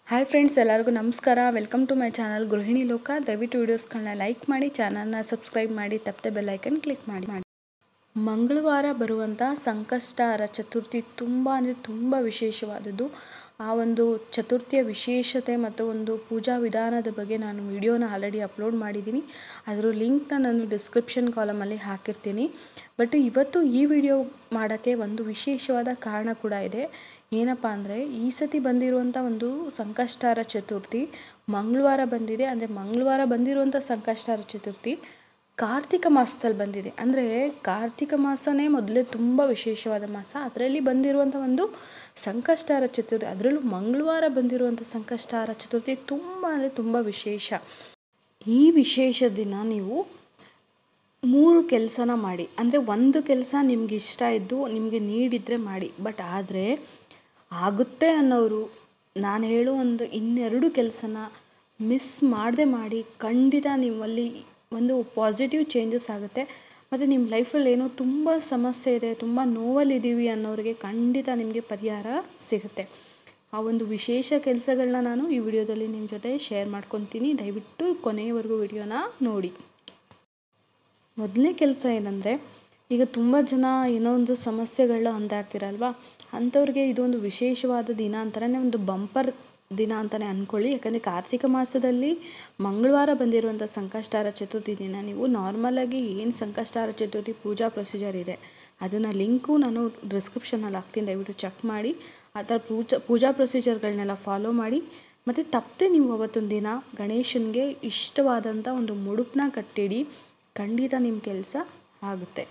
hi friends ಎಲ್ಲರಿಗೂ ನಮಸ್ಕಾರ welcome to my channel ಗೃಹಿಣಿ ಲೋಕ ದಯವಿಟ್ಟು ವೀಡಿಯೋಸ್ಗಳನ್ನ ಲೈಕ್ ಮಾಡಿ ಚಾನಲ್ನ ಸಬ್ಸ್ಕ್ರೈಬ್ ಮಾಡಿ ತಪ್ಪದೆ ಬೆಲ್ಲೈಕನ್ ಕ್ಲಿಕ್ ಮಾಡಿ ಮಾಡಿ ಮಂಗಳವಾರ ಬರುವಂಥ ಸಂಕಷ್ಟಹಾರ ಚತುರ್ಥಿ ತುಂಬ ಅಂದರೆ ತುಂಬ ವಿಶೇಷವಾದದ್ದು ಆ ಒಂದು ಚತುರ್ಥಿಯ ವಿಶೇಷತೆ ಮತ್ತು ಒಂದು ಪೂಜಾ ವಿಧಾನದ ಬಗ್ಗೆ ನಾನು ವಿಡಿಯೋನ ಆಲ್ರೆಡಿ ಅಪ್ಲೋಡ್ ಮಾಡಿದ್ದೀನಿ ಅದರ ಲಿಂಕ್ನ ನಾನು ಡಿಸ್ಕ್ರಿಪ್ಷನ್ ಕಾಲಮಲ್ಲಿ ಹಾಕಿರ್ತೀನಿ ಬಟ್ ಇವತ್ತು ಈ ವಿಡಿಯೋ ಮಾಡೋಕ್ಕೆ ಒಂದು ವಿಶೇಷವಾದ ಕಾರಣ ಕೂಡ ಇದೆ ಏನಪ್ಪ ಅಂದರೆ ಈ ಸತಿ ಬಂದಿರುವಂಥ ಒಂದು ಸಂಕಷ್ಟಹಾರ ಚತುರ್ಥಿ ಮಂಗಳವಾರ ಬಂದಿದೆ ಅಂದರೆ ಮಂಗಳವಾರ ಬಂದಿರುವಂಥ ಸಂಕಷ್ಟಹಾರ ಚತುರ್ಥಿ ಕಾರ್ತಿಕ ಮಾಸದಲ್ಲಿ ಬಂದಿದೆ ಅಂದರೆ ಕಾರ್ತಿಕ ಮಾಸನೇ ಮೊದಲೇ ತುಂಬ ವಿಶೇಷವಾದ ಮಾಸ ಅದರಲ್ಲಿ ಬಂದಿರುವಂಥ ಒಂದು ಸಂಕಷ್ಟಹಾರ ಚತುರ್ಥಿ ಅದರಲ್ಲೂ ಮಂಗಳವಾರ ಬಂದಿರುವಂಥ ಸಂಕಷ್ಟಹಾರ ಚತುರ್ಥಿ ತುಂಬ ಅಂದರೆ ತುಂಬ ವಿಶೇಷ ಈ ವಿಶೇಷ ದಿನ ನೀವು ಮೂರು ಕೆಲಸನ ಮಾಡಿ ಅಂದರೆ ಒಂದು ಕೆಲಸ ನಿಮ್ಗೆ ಇಷ್ಟ ಇದ್ದು ನಿಮಗೆ ನೀಡಿದರೆ ಮಾಡಿ ಬಟ್ ಆದರೆ ಆಗುತ್ತೆ ಅನ್ನೋರು ನಾನು ಹೇಳೋ ಒಂದು ಇನ್ನೆರಡು ಕೆಲಸನ ಮಿಸ್ ಮಾಡದೆ ಮಾಡಿ ಖಂಡಿತ ನಿಮ್ಮಲ್ಲಿ ಒಂದು ಪಾಸಿಟಿವ್ ಚೇಂಜಸ್ ಆಗುತ್ತೆ ಮತ್ತು ನಿಮ್ಮ ಲೈಫಲ್ಲಿ ಏನೋ ತುಂಬ ಸಮಸ್ಯೆ ಇದೆ ತುಂಬ ನೋವಲ್ಲಿದ್ದೀವಿ ಅನ್ನೋರಿಗೆ ಖಂಡಿತ ನಿಮಗೆ ಪರಿಹಾರ ಸಿಗುತ್ತೆ ಆ ಒಂದು ವಿಶೇಷ ಕೆಲಸಗಳನ್ನ ನಾನು ಈ ವಿಡಿಯೋದಲ್ಲಿ ನಿಮ್ಮ ಜೊತೆ ಶೇರ್ ಮಾಡ್ಕೊತೀನಿ ದಯವಿಟ್ಟು ಕೊನೆಯವರೆಗೂ ವಿಡಿಯೋನ ನೋಡಿ ಮೊದಲನೇ ಕೆಲಸ ಏನಂದರೆ ಈಗ ತುಂಬ ಜನ ಏನೋ ಒಂದು ಸಮಸ್ಯೆಗಳನ್ನ ಹೊಂದಾಡ್ತಿರಲ್ವ ಅಂಥವ್ರಿಗೆ ಇದೊಂದು ವಿಶೇಷವಾದ ದಿನ ಅಂತಲೇ ಒಂದು ಬಂಪರ್ ದಿನ ಅಂತಲೇ ಅಂದ್ಕೊಳ್ಳಿ ಯಾಕಂದರೆ ಕಾರ್ತಿಕ ಮಾಸದಲ್ಲಿ ಮಂಗಳವಾರ ಬಂದಿರುವಂಥ ಸಂಕಷ್ಟಹಾರ ಚತುರ್ಥಿ ದಿನ ನೀವು ನಾರ್ಮಲಾಗಿ ಏನು ಸಂಕಷ್ಟಹಾರ ಚತುರ್ಥಿ ಪೂಜಾ ಪ್ರೊಸೀಜರ್ ಇದೆ ಅದನ್ನು ಲಿಂಕು ನಾನು ಡಿಸ್ಕ್ರಿಪ್ಷನಲ್ಲಿ ಹಾಕ್ತೀನಿ ದಯವಿಟ್ಟು ಚೆಕ್ ಮಾಡಿ ಆ ಥರ ಪೂಜಾ ಪೂಜಾ ಪ್ರೊಸೀಜರ್ಗಳನ್ನೆಲ್ಲ ಫಾಲೋ ಮಾಡಿ ಮತ್ತು ತಪ್ಪದೆ ನೀವು ಅವತ್ತೊಂದು ದಿನ ಗಣೇಶನಿಗೆ ಇಷ್ಟವಾದಂಥ ಒಂದು ಮುಡುಪನ್ನ ಕಟ್ಟಿಡಿ ಖಂಡಿತ ನಿಮ್ಮ ಕೆಲಸ ಆಗುತ್ತೆ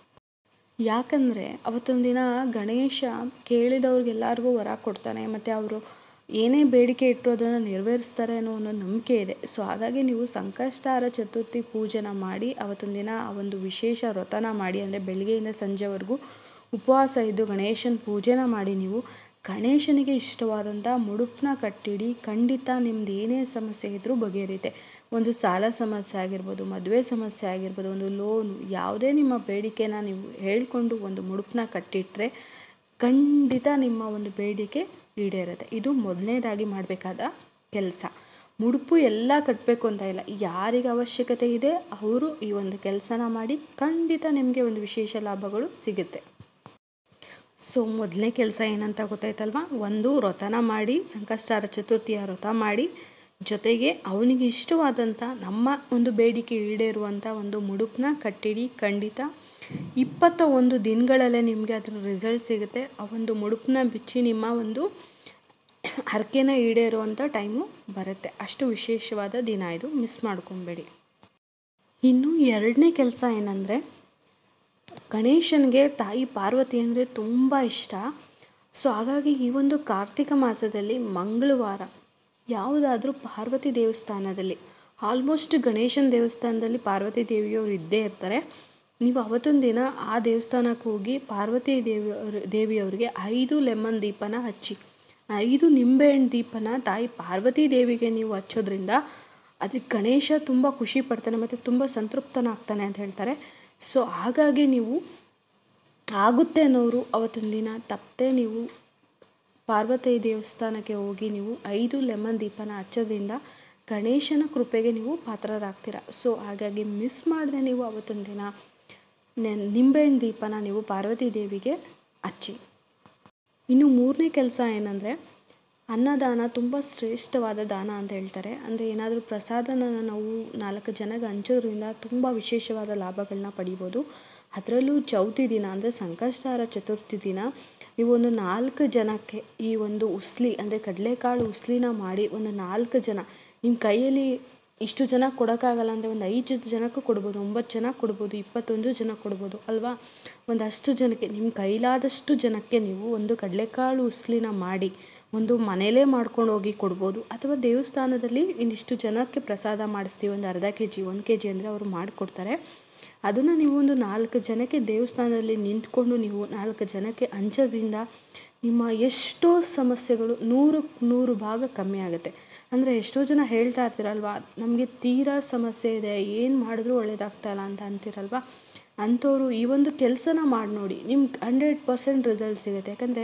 ಯಾಕಂದರೆ ಅವತ್ತೊಂದು ದಿನ ಗಣೇಶ ಕೇಳಿದವ್ರಿಗೆಲ್ಲರಿಗೂ ವರ ಕೊಡ್ತಾನೆ ಮತ್ತು ಅವರು ಏನೇ ಬೇಡಿಕೆ ಇಟ್ಟರು ಅದನ್ನು ನೆರವೇರಿಸ್ತಾರೆ ಅನ್ನೋ ಒಂದು ನಂಬಿಕೆ ಇದೆ ಸೊ ಹಾಗಾಗಿ ನೀವು ಸಂಕಷ್ಟಹಾರ ಚತುರ್ಥಿ ಪೂಜೆನ ಮಾಡಿ ಅವತ್ತೊಂದು ದಿನ ಆ ಒಂದು ವಿಶೇಷ ವ್ರತನ ಮಾಡಿ ಅಂದರೆ ಬೆಳಗ್ಗೆಯಿಂದ ಸಂಜೆವರೆಗೂ ಉಪವಾಸ ಇದ್ದು ಗಣೇಶನ ಪೂಜೆನ ಮಾಡಿ ನೀವು ಗಣೇಶನಿಗೆ ಇಷ್ಟವಾದಂಥ ಮುಡುಪನ್ನ ಕಟ್ಟಿಡಿ ಖಂಡಿತ ನಿಮ್ದು ಏನೇ ಸಮಸ್ಯೆ ಇದ್ದರೂ ಬಗೆಹರಿಯುತ್ತೆ ಒಂದು ಸಾಲ ಸಮಸ್ಯೆ ಆಗಿರ್ಬೋದು ಮದುವೆ ಸಮಸ್ಯೆ ಆಗಿರ್ಬೋದು ಒಂದು ಲೋನು ಯಾವುದೇ ನಿಮ್ಮ ಬೇಡಿಕೆನ ನೀವು ಹೇಳ್ಕೊಂಡು ಒಂದು ಮುಡುಪನ್ನ ಕಟ್ಟಿಟ್ರೆ ಖಂಡಿತ ನಿಮ್ಮ ಒಂದು ಬೇಡಿಕೆ ಈಡೇರುತ್ತೆ ಇದು ಮೊದಲನೇದಾಗಿ ಮಾಡಬೇಕಾದ ಕೆಲಸ ಮುಡುಪು ಎಲ್ಲ ಕಟ್ಟಬೇಕು ಅಂತ ಇಲ್ಲ ಯಾರಿಗೆ ಅವಶ್ಯಕತೆ ಇದೆ ಅವರು ಈ ಒಂದು ಕೆಲಸನ ಮಾಡಿ ಖಂಡಿತ ನಿಮಗೆ ಒಂದು ವಿಶೇಷ ಲಾಭಗಳು ಸಿಗುತ್ತೆ ಸೊ ಮೊದಲನೇ ಕೆಲಸ ಏನಂತ ಗೊತ್ತಾಯ್ತಲ್ವ ಒಂದು ವ್ರತನ ಮಾಡಿ ಸಂಕಷ್ಟಹಾರ ಚತುರ್ಥಿಯ ವ್ರತ ಮಾಡಿ ಜೊತೆಗೆ ಅವನಿಗೆ ಇಷ್ಟವಾದಂಥ ನಮ್ಮ ಒಂದು ಬೇಡಿಕೆ ಈಡೇರುವಂಥ ಒಂದು ಮುಡುಪನ್ನ ಕಟ್ಟಿಡಿ ಖಂಡಿತ ಇಪ್ಪತ್ತ ಒಂದು ದಿನಗಳಲ್ಲೇ ನಿಮಗೆ ಅದರ ರಿಸಲ್ಟ್ ಸಿಗುತ್ತೆ ಆ ಒಂದು ಮುಡುಪನ್ನ ಬಿಚ್ಚಿ ನಿಮ್ಮ ಒಂದು ಹರಕೆನ ಈಡೇರುವಂಥ ಟೈಮು ಬರುತ್ತೆ ಅಷ್ಟು ವಿಶೇಷವಾದ ದಿನ ಇದು ಮಿಸ್ ಮಾಡ್ಕೊಬೇಡಿ ಇನ್ನು ಎರಡನೇ ಕೆಲಸ ಏನಂದರೆ ಗಣೇಶನಿಗೆ ತಾಯಿ ಪಾರ್ವತಿ ಅಂದರೆ ತುಂಬ ಇಷ್ಟ ಸೊ ಹಾಗಾಗಿ ಈ ಒಂದು ಕಾರ್ತಿಕ ಮಾಸದಲ್ಲಿ ಮಂಗಳವಾರ ಯಾವುದಾದ್ರೂ ಪಾರ್ವತಿ ದೇವಸ್ಥಾನದಲ್ಲಿ ಆಲ್ಮೋಸ್ಟ್ ಗಣೇಶನ ದೇವಸ್ಥಾನದಲ್ಲಿ ಪಾರ್ವತಿ ದೇವಿಯವರು ಇದ್ದೇ ಇರ್ತಾರೆ ನೀವು ಅವತ್ತೊಂದು ದಿನ ಆ ದೇವಸ್ಥಾನಕ್ಕೆ ಹೋಗಿ ಪಾರ್ವತಿ ದೇವಿಯವ್ರ ದೇವಿಯವರಿಗೆ ಐದು ಲೆಮನ್ ದೀಪನ ಹಚ್ಚಿ ಐದು ನಿಂಬೆಹಣ್ಣು ದೀಪನ ತಾಯಿ ಪಾರ್ವತಿ ದೇವಿಗೆ ನೀವು ಹಚ್ಚೋದ್ರಿಂದ ಅದಕ್ಕೆ ಗಣೇಶ ತುಂಬ ಖುಷಿ ಪಡ್ತಾನೆ ಮತ್ತು ತುಂಬ ಸಂತೃಪ್ತನಾಗ್ತಾನೆ ಅಂತ ಹೇಳ್ತಾರೆ ಸೊ ಹಾಗಾಗಿ ನೀವು ಆಗುತ್ತೆ ಅನ್ನೋರು ಅವತ್ತೊಂದು ದಿನ ತಪ್ಪದೆ ನೀವು ಪಾರ್ವತಿ ದೇವಸ್ಥಾನಕ್ಕೆ ಹೋಗಿ ನೀವು ಐದು ಲೆಮನ್ ದೀಪನ ಹಚ್ಚೋದ್ರಿಂದ ಗಣೇಶನ ಕೃಪೆಗೆ ನೀವು ಪಾತ್ರರಾಗ್ತೀರ ಸೊ ಹಾಗಾಗಿ ಮಿಸ್ ಮಾಡದೆ ನೀವು ಅವತ್ತೊಂದು ದಿನ ನಿಂಬೆಹಣ್ಣು ದೀಪನ ನೀವು ಪಾರ್ವತಿ ದೇವಿಗೆ ಹಚ್ಚಿ ಇನ್ನು ಮೂರನೇ ಕೆಲಸ ಏನಂದರೆ ಅನ್ನದಾನ ತುಂಬ ಶ್ರೇಷ್ಠವಾದ ದಾನ ಅಂತ ಹೇಳ್ತಾರೆ ಅಂದರೆ ಏನಾದರೂ ಪ್ರಸಾದನ ನಾವು ನಾಲ್ಕು ಜನಗೆ ಹಂಚೋದ್ರಿಂದ ತುಂಬ ವಿಶೇಷವಾದ ಲಾಭಗಳನ್ನ ಪಡಿಬೋದು ಅದರಲ್ಲೂ ಚೌತಿ ದಿನ ಅಂದರೆ ಸಂಕಷ್ಟಹಾರ ಚತುರ್ಥಿ ದಿನ ನೀವು ಒಂದು ನಾಲ್ಕು ಜನಕ್ಕೆ ಈ ಒಂದು ಉಸ್ಲಿ ಅಂದರೆ ಕಡಲೆಕಾಳು ಉಸ್ಲಿನ ಮಾಡಿ ಒಂದು ನಾಲ್ಕು ಜನ ನಿಮ್ಮ ಕೈಯಲ್ಲಿ ಇಷ್ಟು ಜನ ಕೊಡೋಕ್ಕಾಗಲ್ಲ ಅಂದರೆ ಒಂದು ಐದು ಜನಕ್ಕೂ ಕೊಡ್ಬೋದು ಒಂಬತ್ತು ಜನ ಕೊಡ್ಬೋದು ಇಪ್ಪತ್ತೊಂದು ಜನ ಕೊಡ್ಬೋದು ಅಲ್ವಾ ಒಂದಷ್ಟು ಜನಕ್ಕೆ ನಿಮ್ಮ ಕೈಲಾದಷ್ಟು ಜನಕ್ಕೆ ನೀವು ಒಂದು ಕಡಲೆಕಾಳು ಉಸ್ಲಿನ ಮಾಡಿ ಒಂದು ಮನೇಲೇ ಮಾಡ್ಕೊಂಡು ಹೋಗಿ ಕೊಡ್ಬೋದು ಅಥವಾ ದೇವಸ್ಥಾನದಲ್ಲಿ ಇನ್ನಿಷ್ಟು ಜನಕ್ಕೆ ಪ್ರಸಾದ ಮಾಡಿಸ್ತೀವಿ ಒಂದು ಅರ್ಧ ಕೆ ಜಿ ಒಂದು ಕೆ ಜಿ ಅಂದರೆ ಅವರು ಮಾಡಿಕೊಡ್ತಾರೆ ಅದನ್ನು ನೀವು ಒಂದು ನಾಲ್ಕು ಜನಕ್ಕೆ ದೇವಸ್ಥಾನದಲ್ಲಿ ನಿಂತ್ಕೊಂಡು ನೀವು ನಾಲ್ಕು ಜನಕ್ಕೆ ಹಂಚೋದ್ರಿಂದ ನಿಮ್ಮ ಎಷ್ಟೋ ಸಮಸ್ಯೆಗಳು ನೂರಕ್ಕೆ ನೂರು ಭಾಗ ಕಮ್ಮಿ ಆಗುತ್ತೆ ಅಂದರೆ ಎಷ್ಟೋ ಜನ ಹೇಳ್ತಾ ಇರ್ತೀರಲ್ವ ನಮಗೆ ತೀರಾ ಸಮಸ್ಯೆ ಇದೆ ಏನು ಮಾಡಿದ್ರೂ ಒಳ್ಳೇದಾಗ್ತಾಯಿಲ್ಲ ಅಂತ ಅಂತೀರಲ್ವ ಅಂಥವ್ರು ಈ ಒಂದು ಕೆಲಸನ ಮಾಡಿ ನೋಡಿ ನಿಮ್ಗೆ ಹಂಡ್ರೆಡ್ ಪರ್ಸೆಂಟ್ ರಿಸಲ್ಟ್ ಸಿಗುತ್ತೆ ಯಾಕಂದರೆ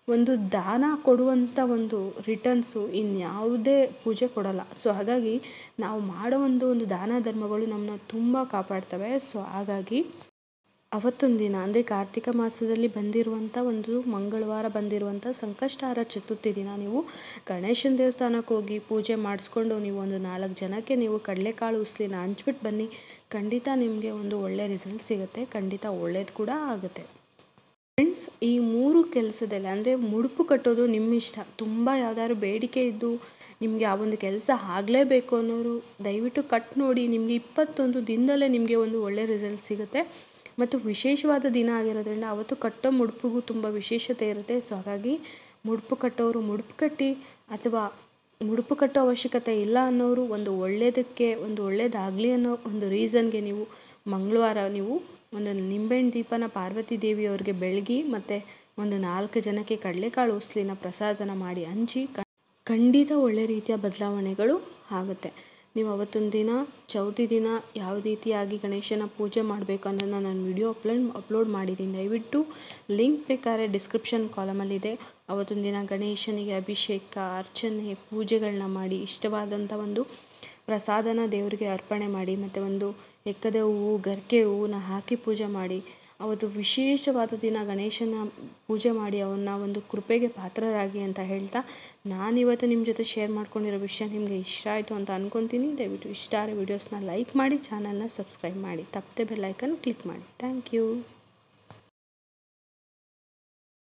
ಒಂದು ದಾನ ಕೊಡುವಂಥ ಒಂದು ರಿಟರ್ನ್ಸು ಇನ್ಯಾವುದೇ ಪೂಜೆ ಕೊಡಲ್ಲ ಸೊ ಹಾಗಾಗಿ ನಾವು ಮಾಡೋ ಒಂದು ಒಂದು ದಾನ ಧರ್ಮಗಳು ನಮ್ಮನ್ನ ತುಂಬ ಕಾಪಾಡ್ತವೆ ಸೊ ಹಾಗಾಗಿ ಅವತ್ತೊಂದು ದಿನ ಅಂದರೆ ಕಾರ್ತಿಕ ಮಾಸದಲ್ಲಿ ಬಂದಿರುವಂಥ ಒಂದು ಮಂಗಳವಾರ ಬಂದಿರುವಂಥ ಸಂಕಷ್ಟಹಾರ ಚತುರ್ಥಿ ದಿನ ನೀವು ಗಣೇಶನ ದೇವಸ್ಥಾನಕ್ಕೆ ಹೋಗಿ ಪೂಜೆ ಮಾಡಿಸ್ಕೊಂಡು ನೀವು ಒಂದು ನಾಲ್ಕು ಜನಕ್ಕೆ ನೀವು ಕಡಲೆಕಾಳು ಉಸ್ಲಿನ ಹಂಚ್ಬಿಟ್ಟು ಬನ್ನಿ ಖಂಡಿತ ನಿಮಗೆ ಒಂದು ಒಳ್ಳೆ ರಿಸಲ್ಟ್ ಸಿಗುತ್ತೆ ಖಂಡಿತ ಒಳ್ಳೇದು ಕೂಡ ಆಗುತ್ತೆ ಫ್ರೆಂಡ್ಸ್ ಈ ಮೂರು ಕೆಲಸದಲ್ಲಿ ಅಂದರೆ ಮುಡುಪು ಕಟ್ಟೋದು ನಿಮ್ಮ ಇಷ್ಟ ತುಂಬ ಯಾವ್ದಾದ್ರು ಬೇಡಿಕೆ ಇದ್ದು ನಿಮಗೆ ಆ ಒಂದು ಕೆಲಸ ಆಗಲೇಬೇಕು ಅನ್ನೋರು ದಯವಿಟ್ಟು ಕಟ್ ನೋಡಿ ನಿಮಗೆ ಇಪ್ಪತ್ತೊಂದು ದಿನದಲ್ಲೇ ನಿಮಗೆ ಒಂದು ಒಳ್ಳೆ ರಿಸಲ್ಟ್ ಸಿಗುತ್ತೆ ಮತ್ತು ವಿಶೇಷವಾದ ದಿನ ಆಗಿರೋದ್ರಿಂದ ಅವತ್ತು ಕಟ್ಟೋ ಮುಡುಪಿಗೂ ತುಂಬ ವಿಶೇಷತೆ ಇರುತ್ತೆ ಸೊ ಹಾಗಾಗಿ ಮುಡುಪು ಕಟ್ಟೋರು ಮುಡುಪು ಕಟ್ಟಿ ಅಥವಾ ಮುಡುಪು ಕಟ್ಟೋ ಅವಶ್ಯಕತೆ ಇಲ್ಲ ಅನ್ನೋರು ಒಂದು ಒಳ್ಳೆಯದಕ್ಕೆ ಒಂದು ಒಳ್ಳೇದಾಗಲಿ ಅನ್ನೋ ಒಂದು ರೀಸನ್ಗೆ ನೀವು ಮಂಗಳವಾರ ನೀವು ಒಂದು ನಿಂಬೆಹಣ್ಣು ದೀಪನ ಪಾರ್ವತಿ ದೇವಿಯವ್ರಿಗೆ ಬೆಳಗಿ ಮತ್ತು ಒಂದು ನಾಲ್ಕು ಜನಕ್ಕೆ ಕಡಲೆಕಾಳು ಉಸ್ಲಿನ ಪ್ರಸಾದನ ಮಾಡಿ ಹಂಚಿ ಖಂಡಿತ ಒಳ್ಳೆ ರೀತಿಯ ಬದಲಾವಣೆಗಳು ಆಗುತ್ತೆ ನೀವು ಅವತ್ತೊಂದು ದಿನ ಚೌತಿ ದಿನ ಯಾವ ರೀತಿಯಾಗಿ ಗಣೇಶನ ಪೂಜೆ ಮಾಡಬೇಕು ಅನ್ನೋದನ್ನ ನಾನು ವಿಡಿಯೋ ಅಪ್ಲೋಡ್ ಅಪ್ಲೋಡ್ ಮಾಡಿದ್ದೀನಿ ದಯವಿಟ್ಟು ಲಿಂಕ್ ಬೇಕಾದ್ರೆ ಡಿಸ್ಕ್ರಿಪ್ಷನ್ ಕಾಲಮಲ್ಲಿದೆ ಅವತ್ತೊಂದು ದಿನ ಗಣೇಶನಿಗೆ ಅಭಿಷೇಕ ಅರ್ಚನೆ ಪೂಜೆಗಳನ್ನ ಮಾಡಿ ಇಷ್ಟವಾದಂಥ ಒಂದು ಪ್ರಸಾದನ ದೇವರಿಗೆ ಅರ್ಪಣೆ ಮಾಡಿ ಮತ್ತು ಒಂದು ಎಕ್ಕದ ಹೂವು ಗರಿಕೆ ಹೂವನ್ನ ಹಾಕಿ ಪೂಜೆ ಮಾಡಿ ಅವತ್ತು ವಿಶೇಷವಾದ ದಿನ ಗಣೇಶನ ಪೂಜೆ ಮಾಡಿ ಅವನ್ನ ಒಂದು ಕೃಪೆಗೆ ಪಾತ್ರರಾಗಿ ಅಂತ ಹೇಳ್ತಾ ನಾನಿವತ್ತು ನಿಮ್ಮ ಜೊತೆ ಶೇರ್ ಮಾಡ್ಕೊಂಡಿರೋ ವಿಷಯ ನಿಮಗೆ ಇಷ್ಟ ಆಯಿತು ಅಂತ ಅಂದ್ಕೊತೀನಿ ದಯವಿಟ್ಟು ಇಷ್ಟ ಆರೋ ವೀಡಿಯೋಸ್ನ ಲೈಕ್ ಮಾಡಿ ಚಾನಲ್ನ ಸಬ್ಸ್ಕ್ರೈಬ್ ಮಾಡಿ ತಪ್ಪದೆ ಬೆಲ್ಲೈಕನ್ ಕ್ಲಿಕ್ ಮಾಡಿ ಥ್ಯಾಂಕ್ ಯು